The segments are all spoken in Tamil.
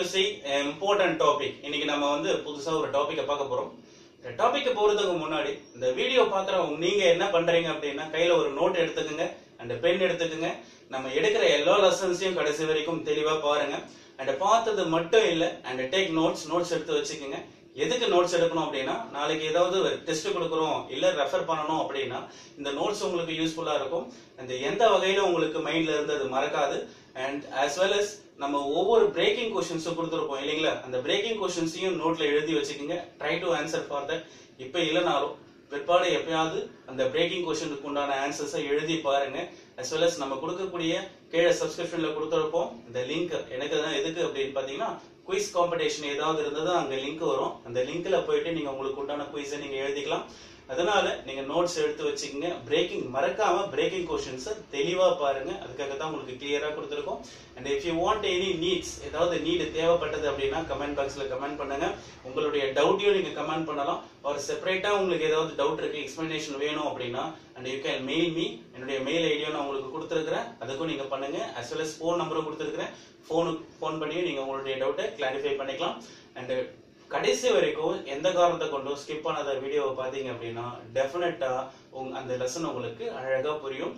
டு see இம்பார்ட்டன்ட் டாபிக் இன்னைக்கு நம்ம வந்து புதுசா ஒரு டாபிக்கை பார்க்க போறோம் இந்த டாபிக்கை போறதுக்கு முன்னாடி இந்த வீடியோ பாக்குறவங்க நீங்க என்ன பண்றீங்க அப்படின்னா கையில ஒரு நோட் எடுத்துக்கோங்க அண்ட் பென் எடுத்துக்கோங்க நம்ம எடுக்கிற எல்லா லெசன்ஸையும் கடைசி வரைக்கும் தெளிவா பாருங்க அண்ட் பார்த்தது மட்டும் இல்ல அண்ட் டேக் நோட்ஸ் நோட்ஸ் எடுத்து வச்சுக்கோங்க எதுக்கு நோட்ஸ் எடுக்கணும் அப்படின்னா நாளைக்கு ஏதாவது டெஸ்ட் கொடுக்குறோம் இல்ல ரெஃபர் பண்ணணும் அப்படின்னா இந்த நோட்ஸ் உங்களுக்கு யூஸ்ஃபுல்லா இருக்கும் அந்த எந்த வகையில உங்களுக்கு மைண்ட்ல இருந்து அது மறக்காது அண்ட் as well as நம்ம ஒவ்வொரு பிரேக்கிங் கொஸ்டின்ஸும் கொடுத்துருப்போம் இல்லைங்களா அந்த பிரேக்கிங் கொஸ்டின்ஸையும் நோட்ல எழுதி வச்சுக்கோங்க try to answer for that இப்போ இல்லைனாலும் பிற்பாடு எப்பயாவது அந்த பிரேக்கிங் கொஸ்டினுக்கு உண்டான ஆன்சர்ஸை எழுதி பாருங்க as well as நம்ம கொடுக்கக்கூடிய கீழே சப்ஸ்கிரிப்ஷன்ல கொடுத்துருப்போம் இந்த லிங்க் எனக்கு தான் எதுக்கு அப்படின்னு பாத்தீங்கன்னா குயிஸ் காம்படிஷன் ஏதாவது இருந்ததா அங்க லிங்க் வரும் அந்த லிங்க்ல போயிட்டு நீங்க உங்களுக்கு உண்டான குயிஸை நீங்க எழுதிக்கலாம் அதனால நீங்க நோட்ஸ் எடுத்து வச்சுக்கோங்க பிரேக்கிங் மறக்காம பிரேக்கிங் கொஸ்டின்ஸ் தெளிவா பாருங்க அதுக்காக தான் உங்களுக்கு கிளியரா கொடுத்துருக்கோம் and if you want any needs ஏதாவது நீடு தேவைப்பட்டது அப்படின்னா கமெண்ட் பாக்ஸ்ல கமெண்ட் பண்ணுங்க உங்களுடைய டவுட்டையும் நீங்க கமெண்ட் பண்ணலாம் ஒரு செப்பரேட்டா உங்களுக்கு ஏதாவது டவுட் இருக்கு எக்ஸ்பிளனேஷன் வேணும் அப்படின்னா and you can mail me என்னுடைய மெயில் ஐடியும் நான் உங்களுக்கு கொடுத்துருக்கிறேன் அதுக்கும் நீங்க பண்ணுங்க as well as ஃபோன் நம்பரும் கொடுத்துருக்கிறேன் ஃபோனுக்கு ஃபோன் பண்ணியும் நீங்க உங்களுடைய டவுட்டை கிளாரிஃபை பண்ணிக்கலாம் அண்ட் கடைசி வரைக்கும் எந்த காரணத்தை கொண்டும் ஸ்கிப் பண்ணாத வீடியோவை பார்த்தீங்க அப்படின்னா டெஃபினட்டா உங்க அந்த லெசன் உங்களுக்கு அழகா புரியும்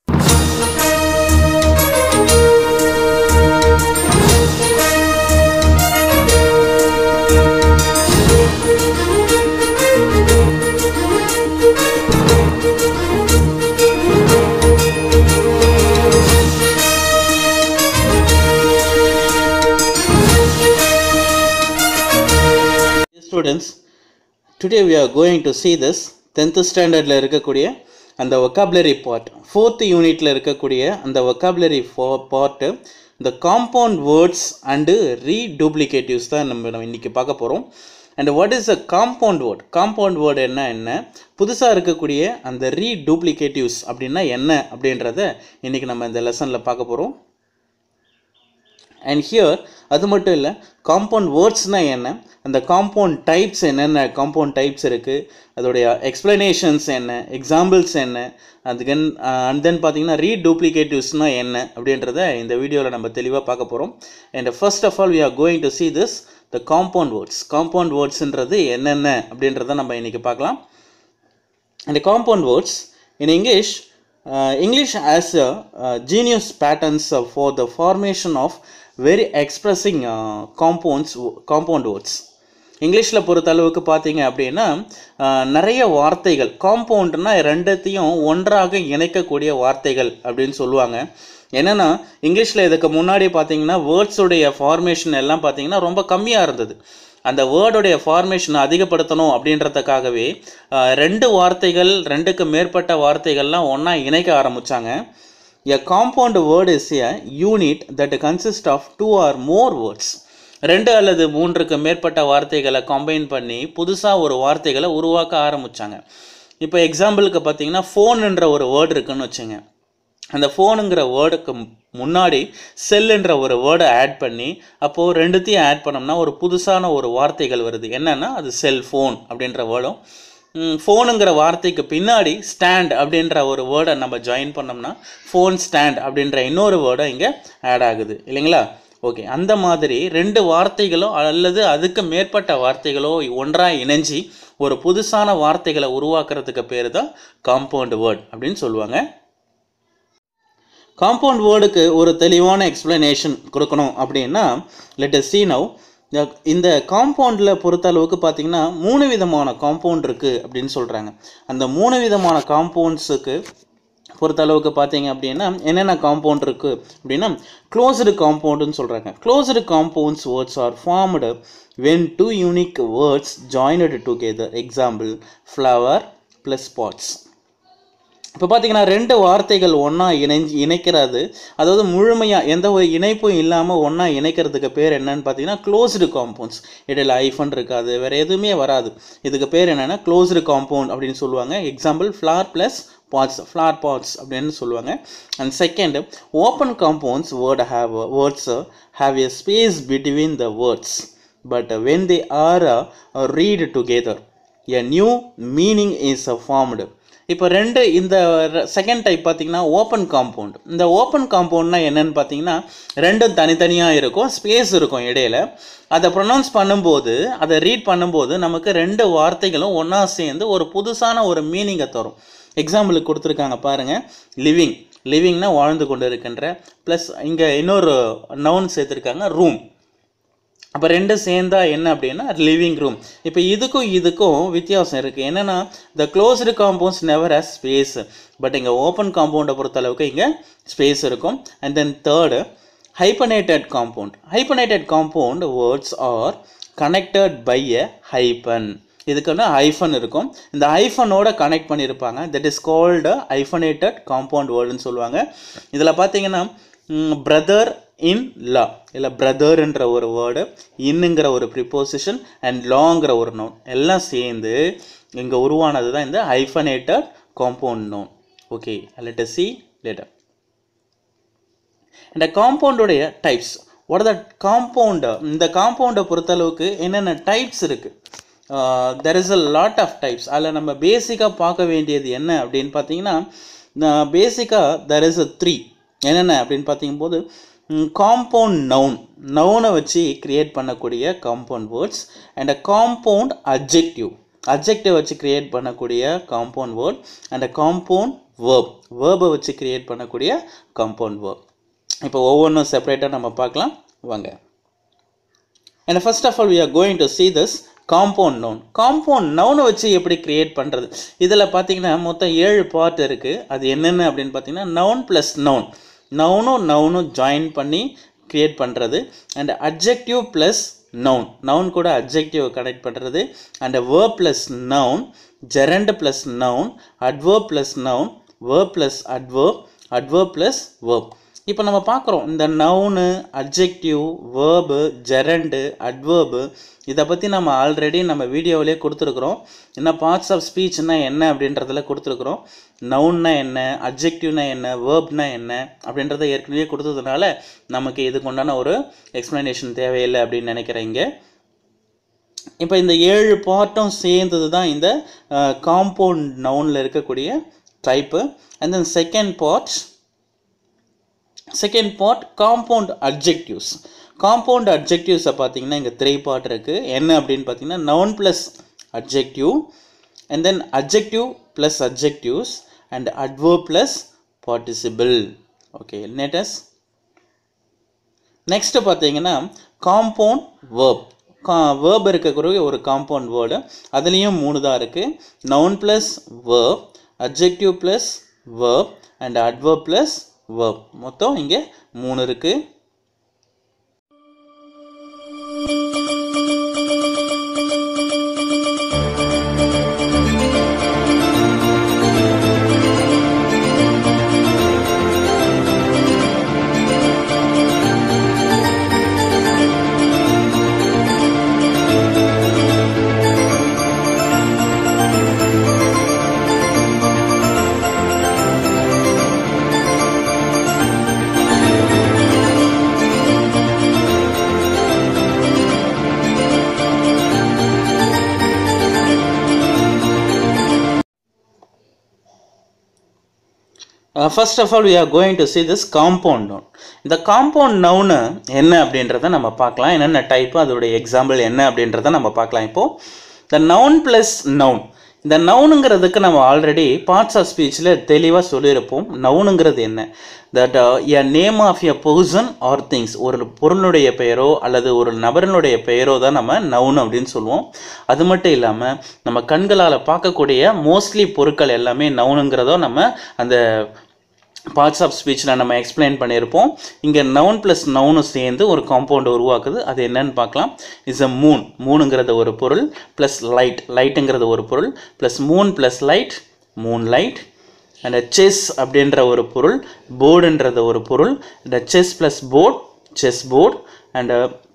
students today we are going to see this 10th ஸ்டாண்டர்டில் இருக்கக்கூடிய அந்த vocabulary பார்ட் ஃபோர்த் யூனிட்டில் இருக்கக்கூடிய அந்த vocabulary பார்ட்டு இந்த காம்பவுண்ட் வேர்ட்ஸ் அண்டு ரீடூப்ளிகேட்டிவ்ஸ் தான் நம்ம நம்ம இன்றைக்கி பார்க்க போகிறோம் and what is a compound word compound word என்ன என்ன புதுசாக இருக்கக்கூடிய அந்த ரீடூப்ளிகேட்டிவ்ஸ் அப்படின்னா என்ன அப்படின்றத இன்றைக்கி நம்ம இந்த லெசனில் பார்க்க போகிறோம் அண்ட் ஹியர் அது மட்டும் இல்லை காம்பவுண்ட் வேர்ட்ஸ்னால் என்ன அந்த காம்பவுண்ட் டைப்ஸ் என்னென்ன காம்பவுண்ட் டைப்ஸ் இருக்குது அதோடைய எக்ஸ்ப்ளனேஷன்ஸ் என்ன எக்ஸாம்பிள்ஸ் என்ன அதுக்கன் அண்ட் தென் பார்த்தீங்கன்னா ரீடூப்ளிகேட்டிவ்ஸ்னால் என்ன அப்படின்றத இந்த வீடியோவில் நம்ம தெளிவாக பார்க்க போகிறோம் and first of all we are going to see this the compound words compound வேர்ட்ஸ்ன்றது என்னென்ன அப்படின்றத நம்ம இன்றைக்கி பார்க்கலாம் and compound words in english uh, english has a, uh, genius patterns uh, for the formation of very expressing uh, compounds compound words இங்கிலீஷில் பொறுத்த அளவுக்கு பார்த்தீங்க அப்படின்னா அஹ், நிறைய வார்த்தைகள் காம்பவுண்ட்னா ரெண்டத்தையும் ஒன்றாக இணைக்கக்கூடிய வார்த்தைகள் அப்படின்னு சொல்லுவாங்க என்னென்னா இங்கிலீஷில் இதுக்கு முன்னாடி பார்த்தீங்கன்னா வேர்ட்ஸுடைய ஃபார்மேஷன் எல்லாம் பார்த்தீங்கன்னா ரொம்ப கம்மியாக இருந்தது அந்த வேர்டுடைய ஃபார்மேஷனை அதிகப்படுத்தணும் அப்படின்றதுக்காகவே அஹ், ரெண்டு வார்த்தைகள் ரெண்டுக்கு மேற்பட்ட வார்த்தைகள்லாம் ஒன்றா இணைக்க ஆரம்பித்தாங்க a compound word is a unit that consist of two or more words ரெண்டு அல்லது மூன்றுக்கு மேற்பட்ட வார்த்தைகளை கம்பைன் பண்ணி புதுசாக ஒரு வார்த்தைகளை உருவாக்க ஆரம்பித்தாங்க இப்போ எக்ஸாம்பிளுக்கு பார்த்தீங்கன்னா ஃபோனுன்ற ஒரு வேர்டு இருக்குன்னு வச்சுங்க அந்த ஃபோனுங்கிற வேர்டுக்கு முன்னாடி செல்லுன்ற ஒரு வேர்டை ஆட் பண்ணி அப்போது ரெண்டுத்தையும் ஆட் பண்ணோம்னா ஒரு புதுசான ஒரு வார்த்தைகள் வருது என்னன்னா அது செல்ஃபோன் அப்படின்ற வேர்டும் ஃபோனுங்கிற வார்த்தைக்கு பின்னாடி ஸ்டாண்ட் அப்படின்ற ஒரு வேர்டை நம்ம ஜாயின் பண்ணோம்னா ஃபோன் ஸ்டாண்ட் அப்படின்ற இன்னொரு வேர்டும் இங்கே ஆட் ஆகுது இல்லைங்களா ஓகே அந்த மாதிரி ரெண்டு வார்த்தைகளோ அல்லது அதுக்கு மேற்பட்ட வார்த்தைகளோ ஒன்றாக இணைஞ்சி ஒரு புதுசான வார்த்தைகளை உருவாக்குறதுக்கு பேர் தான் காம்பவுண்ட் வேர்ட் அப்படின்னு சொல்லுவாங்க காம்பவுண்ட் வேர்டுக்கு ஒரு தெளிவான எக்ஸ்பிளனேஷன் கொடுக்கணும் அப்படின்னா லெட் see now இந்த- இந்த காம்பவுண்டில் பொறுத்த அளவுக்கு பார்த்தீங்கன்னா மூணு விதமான காம்பவுண்ட் இருக்குது அப்படின்னு சொல்கிறாங்க அந்த மூணு விதமான காம்பவுண்ட்ஸுக்கு பொறுத்த அளவுக்கு பார்த்தீங்க அப்படின்னா என்னென்ன காம்பவுண்ட் இருக்குது அப்படின்னா க்ளோஸ்டு காம்பவுண்டுன்னு சொல்கிறாங்க closed compounds words are formed when two unique words joined together example flower plus spots இப்போ பார்த்தீங்கன்னா ரெண்டு வார்த்தைகள் ஒன்றா இணைஞ்சு இணைக்கிறது அதாவது முழுமையாக எந்த ஒரு இணைப்பும் இல்லாமல் ஒன்றா இணைக்கிறதுக்கு பேர் என்னன்னு பார்த்தீங்கன்னா க்ளோஸ்டு காம்பவுண்ட்ஸ் இடையில ஐஃபன் இருக்காது வேறு எதுவுமே வராது இதுக்கு பேர் என்னென்னா க்ளோஸ்டு காம்பவுண்ட் அப்படின்னு சொல்லுவாங்க example flower plus pots flower pots அப்படின்னு சொல்லுவாங்க and second open compounds word have words have a space between the words but when they are read together a new meaning is uh, formed இப்போ ரெண்டு இந்த செகண்ட் டைப் பார்த்தீங்கன்னா ஓப்பன் காம்பவுண்ட் இந்த ஓப்பன் காம்பவுண்ட்னா என்னன்னு பார்த்தீங்கன்னா ரெண்டும் தனித்தனியாக இருக்கும் ஸ்பேஸ் இருக்கும் இடையில அதை ப்ரொனவுன்ஸ் பண்ணும்போது அதை ரீட் பண்ணும்போது நமக்கு ரெண்டு வார்த்தைகளும் ஒன்றா சேர்ந்து ஒரு புதுசான ஒரு மீனிங்கை தரும் எக்ஸாம்பிளுக்கு கொடுத்துருக்காங்க பாருங்கள் லிவிங் லிவிங்னா வாழ்ந்து கொண்டு இருக்கின்ற ப்ளஸ் இங்கே இன்னொரு நவுன் சேர்த்துருக்காங்க ரூம் அப்போ ரெண்டும் சேர்ந்தா என்ன அப்படின்னா லிவிங் ரூம் இப்போ இதுக்கும் இதுக்கும் வித்தியாசம் இருக்குது என்னென்னா the closed compounds never has space but இங்கே ஓப்பன் காம்பவுண்டை பொறுத்தளவுக்கு இங்கே ஸ்பேஸ் இருக்கும் and then third hyphenated compound hyphenated compound words are connected by a hyphen இதுக்கு வந்து ஐஃபன் இருக்கும் இந்த ஐஃபனோட கனெக்ட் பண்ணியிருப்பாங்க that is called hyphenated compound வேர்டுன்னு சொல்லுவாங்க இதில் பார்த்தீங்கன்னா பிரதர் இன் லா இல்லை பிரதர்ன்ற ஒரு வேர்டு இன்னுங்கிற ஒரு ப்ரிப்போசிஷன் அண்ட் லாங்கிற ஒரு நோன் எல்லாம் சேர்ந்து இங்கே உருவானது தான் இந்த hyphenated compound noun okay let see later இந்த காம்பவுண்டுடைய டைப்ஸ் வாட் த காம்பவுண்டு இந்த காம்பவுண்டை பொறுத்தளவுக்கு என்னென்ன டைப்ஸ் இருக்குது there is a lot of types அதில் நம்ம பேசிக்காக பார்க்க வேண்டியது என்ன அப்படின்னு பார்த்தீங்கன்னா பேசிக்காக தெர் இஸ் அ த்ரீ என்னென்ன அப்படின்னு பார்த்தீங்கும்போது காம்பவுண்ட் நவுன் நவுனை வச்சு கிரியேட் பண்ணக்கூடிய compound words and a compound objective objective வச்சு கிரியேட் பண்ணக்கூடிய compound word and a compound verb வேர்பை வச்சு கிரியேட் பண்ணக்கூடிய காம்பவுண்ட் வேர்ப் இப்போ ஒவ்வொன்றும் செப்பரேட்டாக நம்ம பார்க்கலாம் வாங்க and first of all we are going to see this compound noun compound நவுனை வச்சு எப்படி கிரியேட் பண்ணுறது இதில் பார்த்தீங்கன்னா மொத்தம் ஏழு பார்ட் இருக்குது அது என்னென்ன அப்படின்னு பார்த்தீங்கன்னா நவுன் ப்ளஸ் நவுன் நவுனும் நவுனும் ஜாயின் பண்ணி கிரியேட் பண்ணுறது and adjective plus noun noun கூட அட்ஜெக்டிவ் கனெக்ட் பண்ணுறது and verb plus noun gerund plus noun adverb plus noun verb plus adverb adverb plus verb இப்போ நம்ம பார்க்குறோம் இந்த noun adjective verb gerund adverb இதை பற்றி நம்ம ஆல்ரெடி நம்ம வீடியோவிலே கொடுத்துருக்குறோம் என்ன பார்ட்ஸ் ஆஃப் ஸ்பீச்னா என்ன அப்படின்றதுல கொடுத்துருக்குறோம் நவுன்னா என்ன அட்ஜெக்டிவ்னா என்ன வேர்ப்னா என்ன அப்படின்றத ஏற்கனவே கொடுத்ததுனால நமக்கு இதுக்கு உண்டான ஒரு எக்ஸ்ப்ளனேஷன் தேவையில்லை அப்படின்னு நினைக்கிறேங்க இப்போ இந்த ஏழு பார்ட்டும் சேர்ந்தது தான் இந்த காம்பவுண்ட் நவுனில் இருக்கக்கூடிய type and then second part second part compound adjectives காம்பவுண்ட் அட்ஜெக்டிவ்ஸை பார்த்தீங்கன்னா இங்கே த்ரீ பார்ட் இருக்குது என்ன அப்படின்னு பார்த்தீங்கன்னா noun plus adjective and then adjective plus adjectives and adverb plus participle okay நெட்டஸ் நெக்ஸ்ட்டு பார்த்தீங்கன்னா காம்பவுண்ட் வேர்ப் கா வேர்ப் இருக்கக்கூடிய ஒரு காம்பவுண்ட் வேர்டு அதுலேயும் மூணு தான் இருக்குது noun plus verb adjective plus verb and adverb plus verb மொத்தம் இங்கே மூணு இருக்குது first of all we are going to see this compound noun இந்த காம்பவுண்ட் நவுனு என்ன அப்படின்றத நம்ம பார்க்கலாம் என்னென்ன டைப்பு அதோடைய எக்ஸாம்பிள் என்ன அப்படின்றத நம்ம பார்க்கலாம் இப்போது இந்த நவுன் ப்ளஸ் நவுன் இந்த நவுனுங்கிறதுக்கு நம்ம ஆல்ரெடி பார்ட்ஸ் ஆஃப் ஸ்பீச்சில் தெளிவாக சொல்லியிருப்போம் நவுனுங்கிறது என்ன that a name of a person or things ஒரு பொருளுடைய பெயரோ அல்லது ஒரு நபரினுடைய பெயரோ தான் நம்ம நவுன் அப்படின்னு சொல்லுவோம் அது மட்டும் இல்லாமல் நம்ம கண்களால் பார்க்கக்கூடிய மோஸ்ட்லி பொருட்கள் எல்லாமே நவுனுங்கிறதோ நம்ம அந்த பார்ட்ஸ் ஆஃப் ஸ்பீச்சில் நம்ம எக்ஸ்பிளைன் பண்ணியிருப்போம் இங்கே நவுன் ப்ளஸ் நவுனு சேர்ந்து ஒரு காம்பவுண்ட் உருவாக்குது அது என்னன்னு பார்க்கலாம் இஸ் அ மூன் மூணுங்கிறது ஒரு பொருள் ப்ளஸ் லைட் லைட்டுங்கிறது ஒரு பொருள் plus moon plus light moon light and chess அப்படின்ற ஒரு பொருள் போர்டுன்றது ஒரு பொருள் இந்த chess plus board chess board and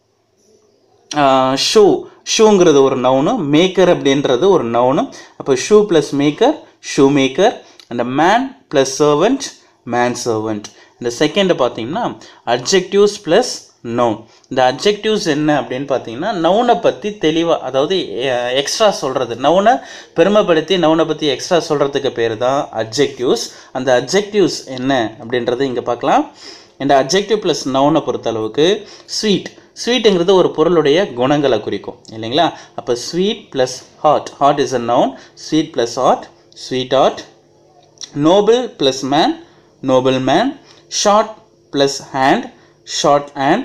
shoe ஷூங்கிறது ஒரு நவுனு மேக்கர் அப்படின்றது ஒரு நவுனு அப்போ shoe plus maker shoe maker and man plus servant man servant இந்த செகண்ட் பார்த்தீங்கன்னா அட்ஜெக்டிவ்ஸ் ப்ளஸ் நவுன் இந்த அப்ஜெக்டிவ்ஸ் என்ன அப்படின்னு பார்த்தீங்கன்னா நவுனை பற்றி தெளிவாக அதாவது எக்ஸ்ட்ரா சொல்கிறது நவுனை பெருமைப்படுத்தி நவுனை பற்றி எக்ஸ்ட்ரா சொல்கிறதுக்கு பேர் தான் அப்ஜெக்டிவ்ஸ் அந்த அப்ஜெக்டிவ்ஸ் என்ன அப்படின்றது இங்கே பார்க்கலாம் இந்த அப்ஜெக்டிவ் ப்ளஸ் நவுனை பொறுத்தளவுக்கு ஸ்வீட் ஸ்வீட்டுங்கிறது ஒரு பொருளுடைய குணங்களை குறிக்கும் இல்லைங்களா அப்போ sweet plus hot hot is a noun sweet plus hot sweet hot noble plus man noble man short plus hand short hand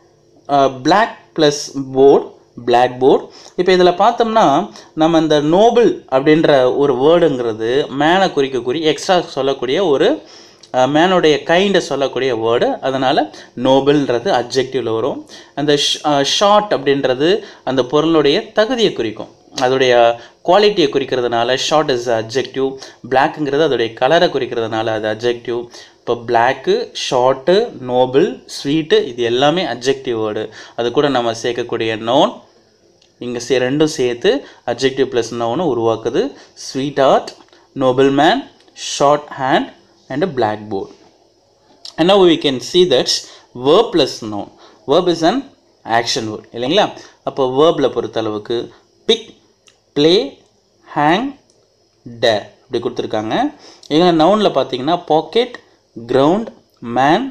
black plus board black board இப்போ இதில் பார்த்தோம்னா நம்ம இந்த நோபல் அப்படின்ற ஒரு வேர்டுங்கிறது மேனை குறிக்கக்கூடிய எக்ஸ்ட்ரா சொல்லக்கூடிய ஒரு மேனுடைய கைண்டை சொல்லக்கூடிய வேர்டு அதனால் நோபல்ன்றது அப்ஜெக்டிவில் வரும் அந்த ஷார்ட் அப்படின்றது அந்த பொருளுடைய தகுதியை குறிக்கும் அதோடைய குவாலிட்டியை குறிக்கிறதுனால ஷார்ட் இஸ் அப்ஜெக்டிவ் பிளாக்குங்கிறது அதோடைய கலரை குறிக்கிறதுனால அது அப்ஜெக்டிவ் இப்போ பிளாக்கு ஷார்ட்டு நோபல் ஸ்வீட்டு இது எல்லாமே அப்ஜெக்டிவ் வேர்டு அது கூட நம்ம சேர்க்கக்கூடிய நோன் இங்கே சே ரெண்டும் சேர்த்து அப்ஜெக்டிவ் ப்ளஸ் நோனை உருவாக்குது sweet art noble man short hand and black board and now we can see that verb plus noun verb is an action word இல்லைங்களா அப்போ வேர்பில் பொறுத்தளவுக்கு பிக் ப்ளே ஹேங் டேர் இப்படி கொடுத்துருக்காங்க எங்க நவுனில் பார்த்தீங்கன்னா பாக்கெட் கிரவுண்ட் மேன்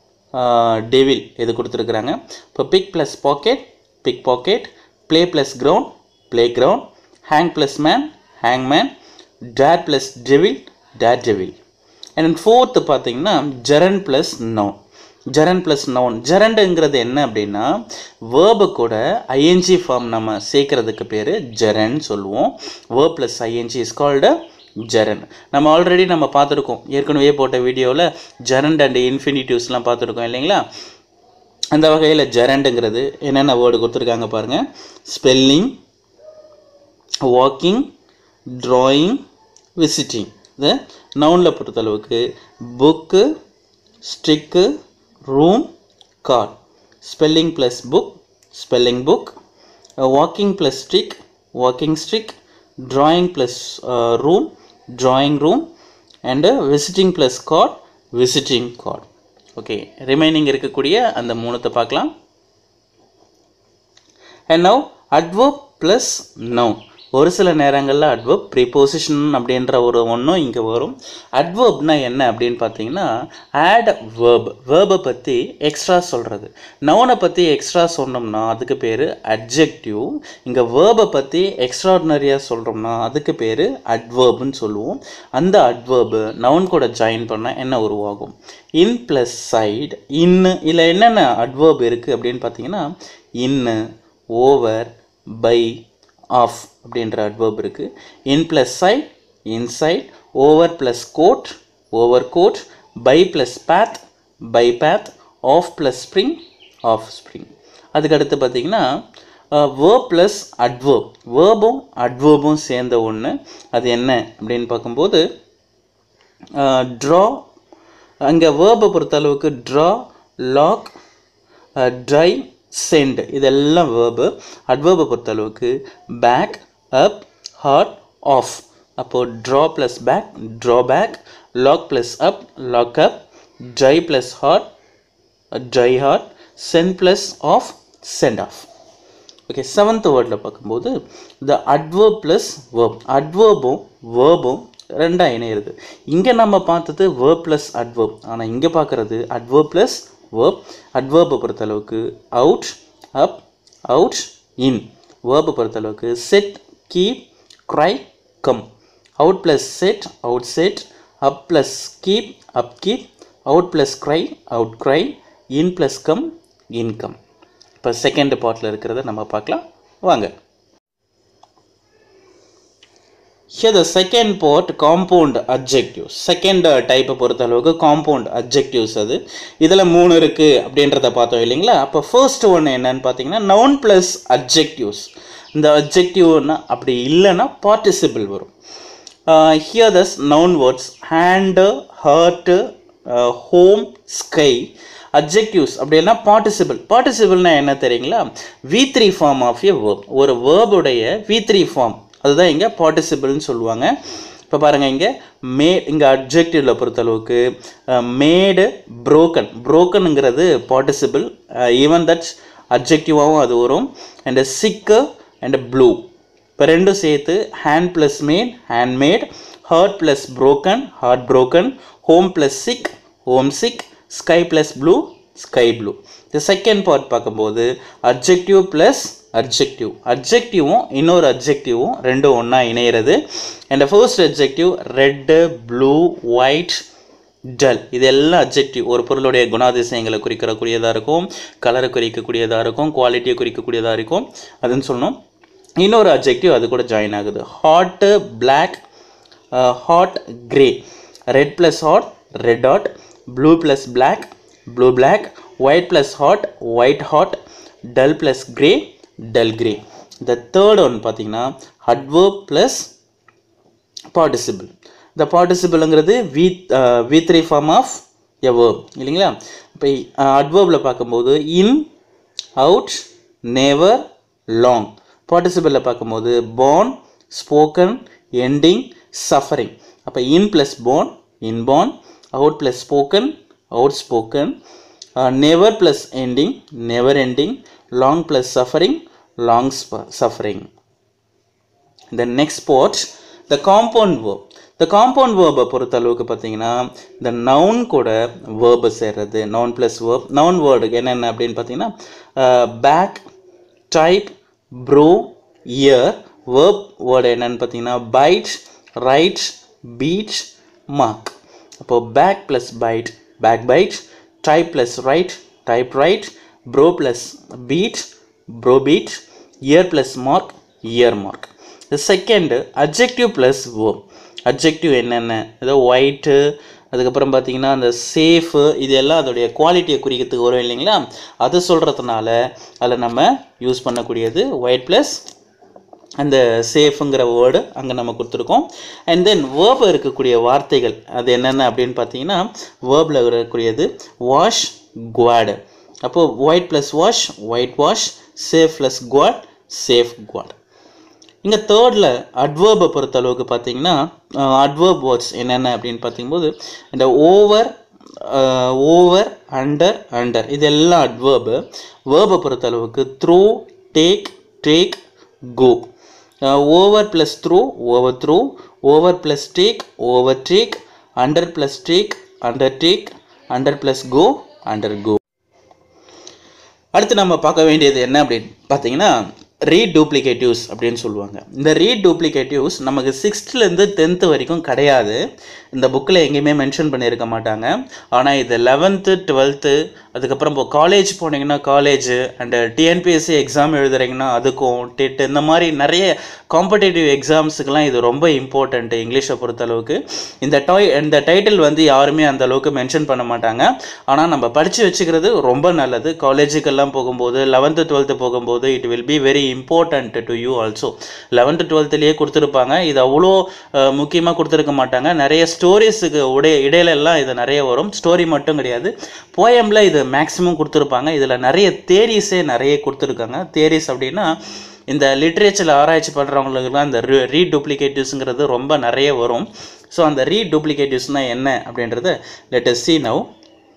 டெவில் இது கொடுத்துருக்குறாங்க இப்போ pick plus pocket pick pocket play plus ground play ground hang plus man hang man dare plus devil dare devil and fourth பார்த்தீங்கன்னா gerund plus noun gerund plus noun ஜெரண்டுங்கிறது என்ன அப்படின்னா வேர்பு கூட ஐஎன்ஜி ஃபார்ம் நம்ம சேர்க்கறதுக்கு பேர் ஜெரன் சொல்லுவோம் verb plus ING is called gerund நம்ம ஆல்ரெடி நம்ம பார்த்துருக்கோம் ஏற்கனவே போட்ட வீடியோவில் ஜெரண்ட் அண்ட் இன்ஃபினிட்டிவ்ஸ்லாம் பார்த்துருக்கோம் இல்லைங்களா அந்த வகையில் ஜெரண்டுங்கிறது என்னென்ன வேர்டு கொடுத்துருக்காங்க பாருங்கள் ஸ்பெல்லிங் வாக்கிங் ட்ராயிங் விசிட்டிங் இது நவுனில் பொறுத்தளவுக்கு book stick room card spelling plus book spelling book walking plus stick walking stick drawing plus room drawing room and visiting plus card visiting card okay remaining இருக்கக்கூடிய அந்த மூணுத்தை பார்க்கலாம் and now adverb plus noun ஒரு சில நேரங்களில் அட்வர்ப் ப்ரீபோசிஷன் அப்படின்ற ஒரு ஒன்றும் இங்கே வரும் அட்வர்ப்னா என்ன அப்படின்னு பார்த்தீங்கன்னா ஆட் வேர்ப் வேர்பை பற்றி எக்ஸ்ட்ரா சொல்கிறது நவுனை பற்றி எக்ஸ்ட்ரா சொன்னோம்னா அதுக்கு பேர் அட்ஜெக்டிவ் இங்கே வேர்பை பற்றி எக்ஸ்ட்ராடினரியாக சொல்கிறோம்னா அதுக்கு பேர் அட்வர்ப்னு சொல்லுவோம் அந்த அட்வர்பு நவுன் கூட ஜாயின் பண்ணால் என்ன உருவாகும் இன் ப்ளஸ் சைடு இன்னு இல்லை என்னென்ன அட்வர்ப் இருக்குது அப்படின்னு பார்த்தீங்கன்னா இன்னு ஓவர் பை ஆஃப் அப்படின்ற அட்வர்ப் இருக்குது in plus side inside over plus coat over coat by plus path by path off plus spring off spring அதுக்கடுத்து பார்த்தீங்கன்னா வேர்ப் ப்ளஸ் அட்வர்ப் வேர்பும் அட்வர்பும் சேர்ந்த ஒன்று அது என்ன அப்படின்னு பார்க்கும்போது ட்ரா அங்கே வேர்பை பொறுத்தளவுக்கு ட்ரா லாக் ட்ரை சென்ட் இதெல்லாம் வேர்பு அட்வர்பை பொறுத்தளவுக்கு பேக் அப் ஹார்ட் ஆஃப் அப்போது draw plus back draw back lock plus up lock up try plus hard try hard send plus off send off okay seventh வேர்டில் பார்க்கும்போது த அட்வர்ப் ப்ளஸ் வேர்ப் அட்வர்பும் வேர்பும் ரெண்டாக இணையிறது இங்கே நம்ம பார்த்தது வேர்ப் ப்ளஸ் அட்வர்ப் ஆனால் இங்கே பார்க்குறது அட்வர்ப் ப்ளஸ் வேர்ப் அட்வர்பை பொறுத்தளவுக்கு அவுட் அப் அவுட் இன் வேர்பை பொறுத்தளவுக்கு set keep cry come out plus set out set up plus keep up keep out plus cry out cry in plus come income இப்போ செகண்ட் பார்ட்டில் இருக்கிறத நம்ம பார்க்கலாம் வாங்க Here the second part compound adjectives second டைப்பை பொறுத்த அளவுக்கு காம்பவுண்ட் adjectives அது இதில் மூணு இருக்குது அப்படின்றத பார்த்தோம் இல்லைங்களா அப்போ ஃபர்ஸ்ட் ஒன்று என்னன்னு பார்த்தீங்கன்னா நவுன் ப்ளஸ் adjectives இந்த adjectiveனா அப்படி இல்லைன்னா பார்ட்டிசிபிள் வரும் here thus noun words hand hurt home sky objectives அப்படின்னா பார்ட்டிசிபிள் பார்ட்டிசிபிள்னா என்ன தெரியுங்களா V three form of a verb ஒரு வேர்புடைய வி த்ரீ ஃபார்ம் அதுதான் இங்கே பார்ட்டிசிபிள்னு சொல்லுவாங்க இப்போ இப்போ பாருங்கள் இங்கே மே இங்கே அப்ஜெக்டிவில் பொறுத்தளவுக்கு மேடு broken brokenங்கிறது பார்ட்டிசிபிள் ஈவன் தட்ஸ் அப்ஜெக்டிவாகவும் அது வரும் அண்ட் சிக்கு அண்ட் ப்ளூ இப்போ ரெண்டும் சேர்த்து hand plus made hand made heart plus broken heart broken home plus sick home sick sky plus blue sky blue இந்த செகண்ட் பார்ட் பார்க்கும்போது அட்ஜெக்டிவ் ப்ளஸ் அட்ஜெக்டிவ் அட்ஜெக்டிவும் இன்னொரு அட்ஜெக்டிவும் ரெண்டும் ஒன்றா இணையிறது and first adjective red blue white dull இது எல்லாம் அட்ஜெக்டிவ் ஒரு பொருளுடைய குணாதிசயங்களை குறிக்கிறக்கூடியதாக இருக்கும் கலரை குறிக்கக்கூடியதாக இருக்கும் குவாலிட்டியை குறிக்கக்கூடியதாக இருக்கும் அதுன்னு சொல்லணும் இன்னொரு அட்ஜெக்டிவ் அது கூட ஜாயின் ஆகுது hot black hot grey red plus hot red hot blue plus black blue black white plus hot white hot dull plus grey dull grey இந்த தேர்ட் ஒன் பார்த்தீங்கன்னா அட்வர்ப் ப்ளஸ் பார்ட்டிசிபிள் இந்த பார்ட்டிசிபிள்ங்கிறது V V three form of a verb இல்லைங்களா இப்போ அட்வர்பில் பார்க்கும்போது இன் அவுட் நேவர் லாங் பார்ட்டிசிபிளில் பார்க்கும்போது born ஸ்போக்கன் எண்டிங் சஃபரிங் அப்போ in plus born inborn out plus spoken out spoken never plus ending never ending long plus suffering long suffering the next part the compound verb the compound verb பொறுத்த அளவுக்கு பார்த்தீங்கன்னா இந்த noun கூட verb சேர்றது noun plus verb noun word என்னென்ன அப்படின்னு பார்த்தீங்கன்னா back type brow ear verb word என்னன்னு பார்த்தீங்கன்னா பைட் ரைட் பீட் மார்க் அப்போ back plus bite back bite type plus write type write brow plus beat brow beat ear plus mark ear mark second adjective plus verb adjective என்னென்ன ஏதோ ஒயிட்டு அதுக்கப்புறம் பார்த்தீங்கன்னா அந்த சேஃபு இது எல்லாம் அதோடைய குவாலிட்டியை குறிக்கிறதுக்கு வரும் இல்லைங்களா அது சொல்கிறதுனால அதில் நம்ம யூஸ் பண்ணக்கூடியது ஒயிட் ப்ளஸ் அந்த சேஃபுங்கிற வேர்டு அங்கே நம்ம கொடுத்துருக்கோம் அண்ட் தென் வேர்ப் இருக்கக்கூடிய வார்த்தைகள் அது என்னென்ன அப்படின்னு பார்த்தீங்கன்னா வேர்பில் இருக்கக்கூடியது வாஷ் குவாடு அப்போது white plus wash white wash safe plus guard safe guard இங்கே தேர்டில் அட்வர்பை பொறுத்த அளவுக்கு பார்த்தீங்கன்னா அட்வர்ப் வேர்ட்ஸ் என்னென்ன அப்படின்னு பார்க்கும்போது இந்த ஓவர் ஓவர் அண்டர் அண்டர் இதெல்லாம் அட்வர்பு வேர்பை பொறுத்த அளவுக்கு through take take go over plus through over through over plus take over take under plus take under take under plus go under go அடுத்து நம்ம பார்க்க வேண்டியது என்ன அப்படின்னு பார்த்தீங்கன்னா ரீடூப்ளிகேட்டிவ்ஸ் அப்படின்னு சொல்லுவாங்க இந்த ரீடூப்ளிகேட்டிவ்ஸ் நமக்கு சிக்ஸ்த்துலேருந்து டென்த்து வரைக்கும் கிடையாது இந்த புக்கில் எங்கேயுமே மென்ஷன் பண்ணியிருக்க மாட்டாங்க ஆனால் இது லெவன்த்து டுவெல்த்து அதுக்கப்புறம் இப்போ காலேஜ் போனீங்கன்னா காலேஜ் அண்டு டிஎன்பிஎஸ்சி எக்ஸாம் எழுதுறீங்கன்னா அதுக்கும் டெட் இந்த மாதிரி நிறைய காம்படேட்டிவ் எக்ஸாம்ஸுக்கெல்லாம் இது ரொம்ப இம்பார்ட்டண்ட்டு இங்கிலீஷை பொறுத்தளவுக்கு இந்த டாய் இந்த டைட்டில் வந்து யாருமே அந்த அளவுக்கு மென்ஷன் பண்ண மாட்டாங்க ஆனால் நம்ம படித்து வச்சுக்கிறது ரொம்ப நல்லது காலேஜுக்கெல்லாம் போகும்போது லெவன்த்து டுவெல்த்து போகும்போது it will be very important to you also eleventh டுவெல்த்துலேயே கொடுத்துருப்பாங்க இது அவ்வளோ முக்கியமாக கொடுத்துருக்க மாட்டாங்க நிறைய ஸ்டோரிஸுக்கு உடைய இடையில எல்லாம் இது நிறைய வரும் ஸ்டோரி மட்டும் கிடையாது போயமில் இது மேக்ஸிமம் கொடுத்துருப்பாங்க இதில் நிறைய தேரிஸே நிறைய கொடுத்துருக்காங்க தேரிஸ் அப்படின்னா இந்த லிட்ரேச்சரில் ஆராய்ச்சி பண்ணுறவங்களுக்குலாம் இந்த ரீ ரீடூப்ளிகேட்டிவ்ஸுங்கிறது ரொம்ப நிறைய வரும் ஸோ அந்த ரீடூப்ளிகேட்டிவ்ஸ்னால் என்ன அப்படின்றத let us see now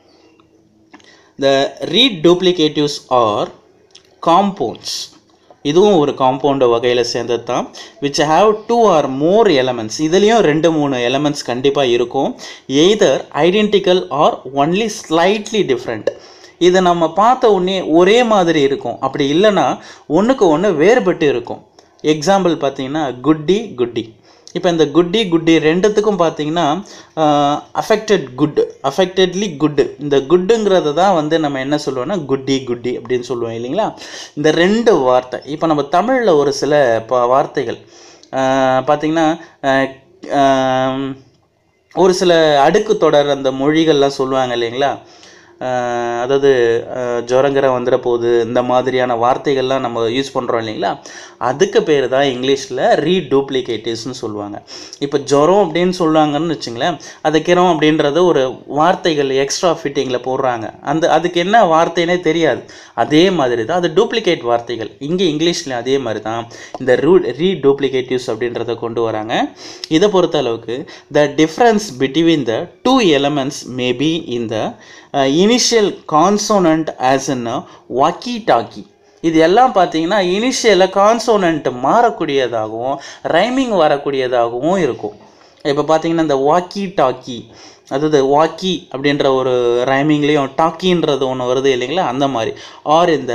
the reduplicatives are compounds இதுவும் ஒரு காம்பவுண்ட் வகையில் சேர்ந்தது தான் which have two or more elements இதுலேயும் ரெண்டு மூணு எலமெண்ட்ஸ் கண்டிப்பாக இருக்கும் either identical or only slightly different இதை நம்ம பார்த்த உடனே ஒரே மாதிரி இருக்கும் அப்படி இல்லைன்னா ஒன்றுக்கு ஒன்று வேறுபட்டு இருக்கும் எக்ஸாம்பிள் பார்த்தீங்கன்னா குட்டி குட்டி இப்போ இந்த குட்டி குட்டி ரெண்டுத்துக்கும் பார்த்தீங்கன்னா அஃபெக்டட் குட் அஃபெக்டட்லி குட் இந்த குட்டுங்கிறத தான் வந்து நம்ம என்ன சொல்லுவோம்னா குட்டி குட்டி அப்படின்னு சொல்லுவோம் இல்லைங்களா இந்த ரெண்டு வார்த்தை இப்போ நம்ம தமிழில் ஒரு சில ப வார்த்தைகள் ஆஹ் பார்த்தீங்கன்னா ஆஹ் ஆஹ் ஒரு சில அடுக்கு தொடர் அந்த மொழிகள்லாம் சொல்லுவாங்க இல்லைங்களா அஹ், அதாவது அஹ், ஜுரங்கிற வந்துட போகுது இந்த மாதிரியான வார்த்தைகள்லாம் நம்ம யூஸ் பண்ணுறோம் இல்லைங்களா அதுக்கு பேர் தான் இங்கிலீஷில் ரீடூப்ளிகேட்டிவ்ஸ்னு சொல்லுவாங்க இப்போ ஜுரம் அப்படின்னு சொல்லுவாங்கன்னு வச்சுங்களேன் அது கிரம் அப்படின்றது ஒரு வார்த்தைகள் எக்ஸ்ட்ரா ஃபிட்டிங்கில் போடுறாங்க அந்த அதுக்கு என்ன வார்த்தைனே தெரியாது அதே மாதிரி தான் அது டூப்ளிகேட் வார்த்தைகள் இங்கே இங்கிலீஷில் அதே மாதிரி தான் இந்த ரூ ரீடூப்ளிகேட்டிவ்ஸ் அப்படின்றத கொண்டு வராங்க இதை பொறுத்த அளவுக்கு the difference between the two elements maybe in the initial consonant as in walkie talkie இது எல்லாம் பார்த்தீங்கன்னா இனிஷியலாக கான்சோனண்ட் மாறக்கூடியதாகவும் ரைமிங் வரக்கூடியதாகவும் இருக்கும் இப்போ பார்த்தீங்கன்னா இந்த வாக்கி டாக்கி அதாவது வாக்கி அப்படின்ற ஒரு ரைமிங்லேயும் டாக்கின்றது ஒன்று வருது இல்லைங்களா அந்த மாதிரி ஆர் இந்த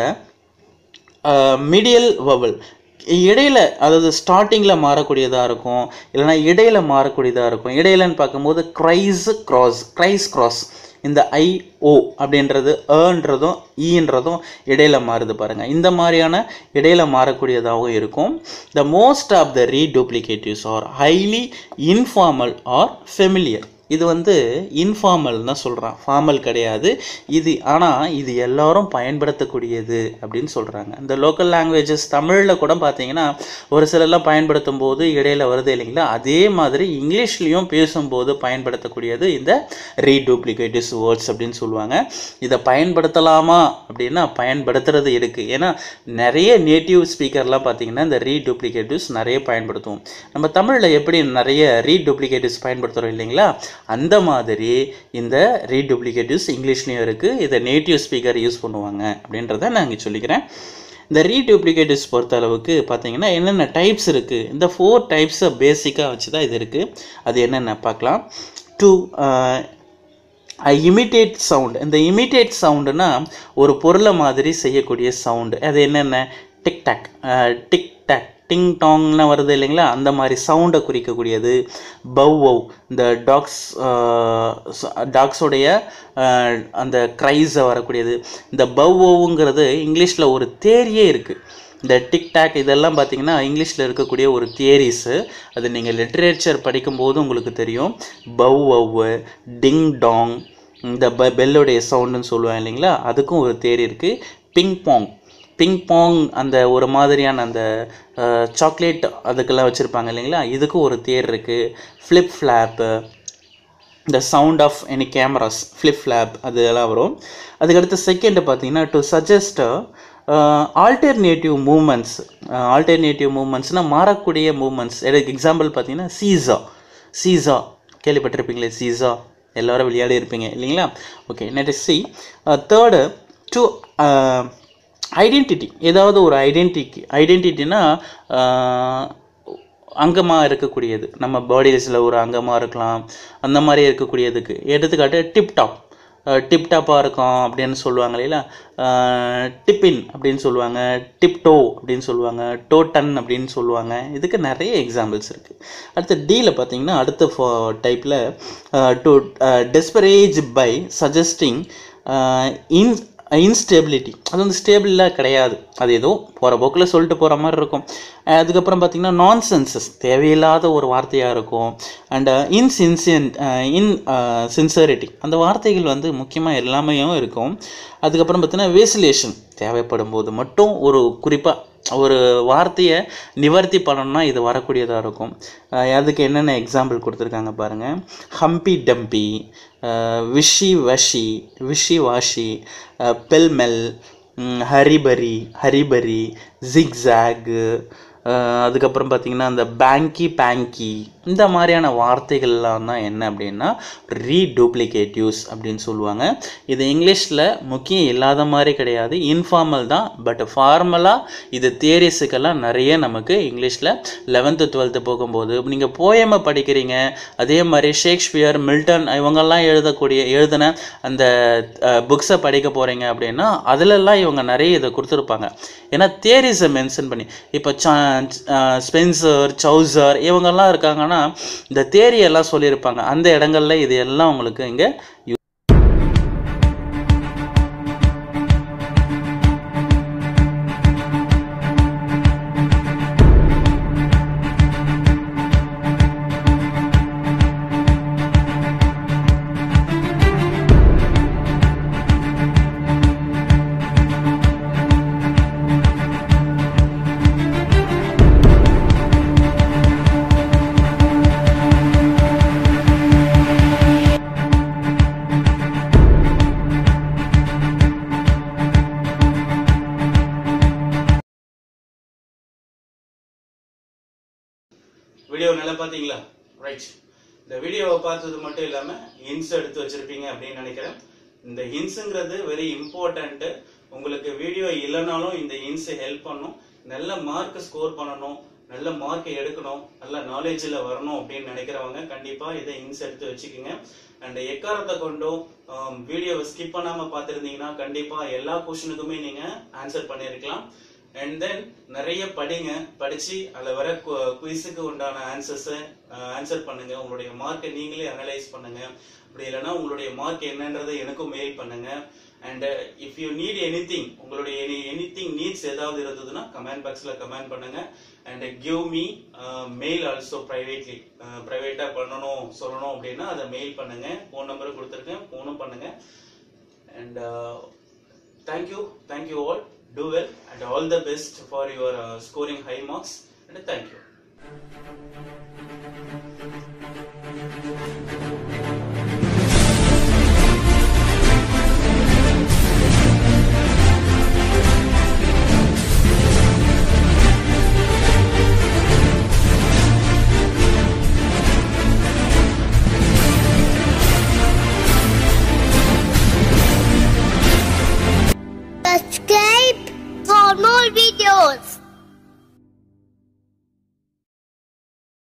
மிடியல் வவல் இடையில அதாவது ஸ்டார்டிங்கில் மாறக்கூடியதாக இருக்கும் இல்லைன்னா இடையில மாறக்கூடியதாக இருக்கும் இடையிலன்னு பார்க்கும்போது க்ரைஸ் கிராஸ் க்ரைஸ் கிராஸ் இந்த ஐ ஓ அப்படின்றது ஏன்றதும் ஈன்றதும் இடையில மாறுது பாருங்கள் இந்த மாதிரியான இடையில மாறக்கூடியதாகவும் இருக்கும் the most of the reduplicatives are highly informal or familiar இது வந்து இன்ஃபார்மல் தான் சொல்கிறான் ஃபார்மல் கிடையாது இது ஆனால் இது எல்லாரும் பயன்படுத்தக்கூடியது அப்படின்னு சொல்கிறாங்க இந்த லோக்கல் லாங்குவேஜஸ் தமிழில் கூட பார்த்தீங்கன்னா ஒரு சிலர்லாம் பயன்படுத்தும் போது இடையில வருது இல்லைங்களா அதே மாதிரி இங்கிலீஷ்லேயும் பேசும்போது பயன்படுத்தக்கூடியது இந்த ரீடூப்ளிகேட்டிவ்ஸ் வேர்ட்ஸ் அப்படின்னு சொல்லுவாங்க இதை பயன்படுத்தலாமா அப்படின்னா பயன்படுத்துறது இருக்குது ஏன்னா நிறைய நேட்டிவ் ஸ்பீக்கர்லாம் பார்த்தீங்கன்னா இந்த ரீடூப்ளிகேட்டிவ்ஸ் நிறைய பயன்படுத்துவோம் நம்ம தமிழில் எப்படி நிறைய ரீடூப்ளிகேட்டிவ்ஸ் பயன்படுத்துகிறோம் இல்லைங்களா அந்த மாதிரி இந்த ரீடூப்ளிகேட்டிவ்ஸ் இங்கிலீஷ்லேயும் இருக்குது இதை நேட்டிவ் ஸ்பீக்கர் யூஸ் பண்ணுவாங்க அப்படின்றத நான் இங்கே சொல்லிக்கிறேன் இந்த ரீடூப்ளிகேட்டிவ்ஸ் பொறுத்த அளவுக்கு பார்த்தீங்கன்னா என்னென்ன டைப்ஸ் இருக்குது இந்த ஃபோர் டைப்ஸை பேசிக்காக வச்சு தான் இது இருக்குது அது என்னென்ன பார்க்கலாம் டூ இமிட்டேட் சவுண்ட் இந்த இமிட்டேட் சவுண்டுனா ஒரு பொருளை மாதிரி செய்யக்கூடிய சவுண்டு அது என்னென்ன tick tock tick tock ting டாங்னு வருது இல்லைங்களா அந்த மாதிரி சவுண்டை குறிக்கக்கூடியது பவ் வவ் இந்த டாக்ஸ் டாக்ஸோடைய அந்த க்ரைஸை வரக்கூடியது இந்த பவ் வவ்ங்கிறது இங்கிலீஷில் ஒரு தேரியே இருக்குது இந்த டிக்டாக் இதெல்லாம் பார்த்தீங்கன்னா இங்கிலீஷில் இருக்கக்கூடிய ஒரு தியரிஸு அது நீங்கள் லிட்ரேச்சர் படிக்கும்போது உங்களுக்கு தெரியும் பவ் வவ் டிங் டாங் இந்த ப பெல்லுடைய சவுண்டுன்னு சொல்லுவேன் இல்லைங்களா அதுக்கும் ஒரு தேரி இருக்குது பிங் பாங் பிங் பாங் அந்த ஒரு மாதிரியான அந்த சாக்லேட் அதுக்கெல்லாம் வச்சுருப்பாங்க இல்லைங்களா இதுக்கும் ஒரு தேர் இருக்குது ஃப்ளிப் ஃப்ளாப்பு இந்த sound of any cameras flip flop அது எல்லாம் வரும் அதுக்கடுத்து செகண்ட் பார்த்தீங்கன்னா to suggest alternative moments alternative மூமெண்ட்ஸ்னால் மாறக்கூடிய மூமெண்ட்ஸ் எனக்கு எக்ஸாம்பிள் பார்த்தீங்கன்னா சீசா சீசா கேள்விப்பட்டிருப்பீங்களே சீசா எல்லாரும் விளையாடி இருப்பீங்க இல்லைங்களா okay next see third to identity ஏதாவது ஒரு ஐடென்டிட்டி ஐடென்டிட்டினா அங்கமாக இருக்கக்கூடியது நம்ம பாடிஸில் ஒரு அங்கமாக இருக்கலாம் அந்த மாதிரி இருக்கக்கூடியதுக்கு எடுத்துக்காட்டு டிப்டாப் டிப்டாப்பாக இருக்கும் அப்படின்னு சொல்லுவாங்க இல்லைங்களா டிப்பின் அப்படின்னு சொல்லுவாங்க டிப்டோ அப்படின்னு சொல்லுவாங்க டோட்டன் அப்படின்னு சொல்லுவாங்க இதுக்கு நிறைய எக்ஸாம்பிள்ஸ் இருக்குது அடுத்து டியில் பார்த்தீங்கன்னா அடுத்த டைப்பில் to disparage by suggesting in instability அது வந்து ஸ்டேபிளாக கிடையாது அது ஏதோ போகிற போக்கில் சொல்லிட்டு போகிற மாதிரி இருக்கும் அதுக்கப்புறம் பார்த்திங்கன்னா நான் சென்சஸ் தேவையில்லாத ஒரு வார்த்தையாக இருக்கும் அண்ட் இன்சின்சியன் இன் சின்சரிட்டி அந்த வார்த்தைகள் வந்து முக்கியமாக எல்லாமேயும் இருக்கும் அதுக்கப்புறம் பார்த்திங்கன்னா வேசிலேஷன் தேவைப்படும் போது மட்டும் ஒரு குறிப்பாக ஒரு வார்த்தையை நிவர்த்தி பண்ணணும்னா இது வரக்கூடியதாக இருக்கும் அதுக்கு என்னென்ன எக்ஸாம்பிள் கொடுத்துருக்காங்க பாருங்கள் humpty dumpty wishy washy wishy washy pell mell hurry burry hurry burry zigzag அதுக்கப்புறம் பார்த்திங்கன்னா அந்த பேங்கி பேங்கி இந்த மாதிரியான வார்த்தைகள்லாம் தான் என்ன அப்படின்னா ரீடூப்ளிகேட்டிவ்ஸ் அப்படின்னு சொல்லுவாங்க இது இங்கிலீஷில் முக்கியம் இல்லாத மாதிரி கிடையாது இன்ஃபார்மல் தான் பட் ஃபார்மலாக இது தியரிஸுக்கெல்லாம் நிறைய நமக்கு இங்கிலீஷில் லெவன்த்து டுவெல்த்து போகும்போது நீங்கள் போயமை படிக்கிறீங்க அதே மாதிரி ஷேக்ஸ்பியர் மில்டன் இவங்கெல்லாம் எழுதக்கூடிய எழுதின அந்த புக்ஸை படிக்க போகிறீங்க அப்படின்னா அதிலெல்லாம் இவங்க நிறைய இதை கொடுத்துருப்பாங்க ஏன்னா தியரிஸை மென்ஷன் பண்ணி இப்போ ஸ்பென்சர் சௌசர் இவங்கெல்லாம் இருக்காங்கன்னா இந்த தேரியெல்லாம் சொல்லியிருப்பாங்க அந்த இடங்கள்ல இது எல்லாம் உங்களுக்கு இங்கே பார்த்தீங்களா ரைட் இந்த வீடியோவை பார்த்தது மட்டும் இல்லாமல் ஹின்ஸ் எடுத்து வச்சிருப்பீங்க அப்படின்னு நினைக்கிறேன் இந்த ஹின்ஸுங்கிறது வெரி இம்பார்ட்டன்ட்டு உங்களுக்கு வீடியோ இல்லைனாலும் இந்த ஹின்ஸ் ஹெல்ப் பண்ணும் நல்ல மார்க் ஸ்கோர் பண்ணணும் நல்ல மார்க் எடுக்கணும் நல்ல நாலேஜில் வரணும் அப்படின்னு நினைக்கிறவங்க கண்டிப்பாக இதை ஹின்ஸ் எடுத்து வச்சுக்கோங்க அண்ட் எக்காரத்தை கொண்டும் வீடியோவை ஸ்கிப் பண்ணாமல் பார்த்துருந்தீங்கன்னா கண்டிப்பாக எல்லா கொஷனுக்குமே நீங்கள் ஆன்சர் பண்ணியிருக்கலாம் அண்ட் தென் நிறைய படிங்க படிச்சு அதில் வர குயிஸுக்கு உண்டான ஆன்சர்ஸை ஆன்சர் பண்ணுங்க உங்களுடைய மார்க்கை நீங்களே அனலைஸ் பண்ணுங்க அப்படி இல்லைன்னா உங்களுடைய மார்க் என்னன்றதை எனக்கும் மெயில் பண்ணுங்க and if you need anything உங்களுடைய எனி எனி திங் நீட்ஸ் ஏதாவது இருந்ததுன்னா கமெண்ட் பாக்ஸில் கமெண்ட் பண்ணுங்க and give me mail also privately ப்ரைவேட்டாக பண்ணணும் சொல்லணும் அப்படின்னா அதை மெயில் பண்ணுங்க ஃபோன் நம்பரும் கொடுத்துருக்கேன் ஃபோனும் பண்ணுங்க and thank you thank you all do well and all the best for your uh, scoring high marks and thank you Subscribe for more videos.